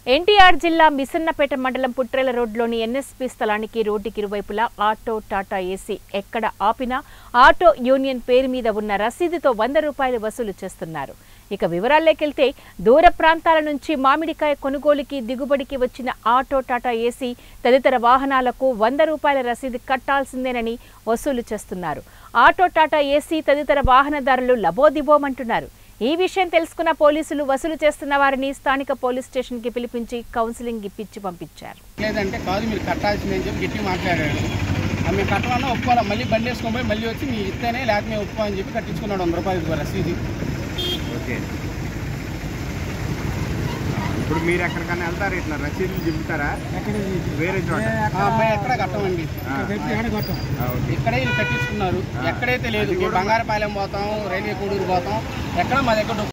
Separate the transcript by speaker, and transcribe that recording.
Speaker 1: ఎన్టీఆర్ జిల్లా మిసన్నపేట మండలం పుట్రేల రోడ్లోని ఎన్ఎస్పి స్థలానికి రోడ్డుకి ఇరువైపులా ఆటో టాటా ఏసీ ఎక్కడ ఆపినా ఆటో యూనియన్ పేరు మీద ఉన్న రసీదుతో వంద రూపాయలు వసూలు చేస్తున్నారు ఇక వివరాల్లోకెళ్తే దూర ప్రాంతాల నుంచి మామిడికాయ కొనుగోలుకి దిగుబడికి వచ్చిన ఆటో టాటా ఏసీ తదితర వాహనాలకు వంద రూపాయల రసీదు కట్టాల్సిందేనని వసూలు చేస్తున్నారు ఆటో టాటా ఏసీ తదితర వాహనదారులు లబోదిబోమంటున్నారు ఈ విషయం తెలుసుకున్న పోలీసులు వసూలు చేస్తున్న వారిని స్థానిక పోలీస్ స్టేషన్కి పిలిపించి కౌన్సిలింగ్ ఇప్పించి పంపించారు
Speaker 2: లేదంటే కాదు మీరు కట్టాల్సిందే అని చెప్పి గట్టి మాట్లాడాడు ఆ మేము కట్టమన్నా ఒప్పుకోవాలి మళ్ళీ బండి వేసుకొని పోయి మళ్ళీ వచ్చి మీ ఇస్తేనే లేకపోతే మేము ఒప్పుకో అని చెప్పి కట్టించుకున్నాడు వంద రూపాయలు ఇదిగో రసీదు
Speaker 3: ఓకే ఇప్పుడు మీరు ఎక్కడికన్నా వెళ్తారు ఇట్లా రసీదులు దింపుతారా వేరే చోట
Speaker 2: ఆ అమ్మాయి ఎక్కడ కట్టమండి
Speaker 3: ఆ, ఆ, ఓకే
Speaker 2: ఇక్కడే వీళ్ళు కట్టించుకున్నారు ఎక్కడైతే లేదు మేము బంగారపాలెం పోతాం రైల్వే కోడూరు పోతాం ఎక్కడ మా దగ్గర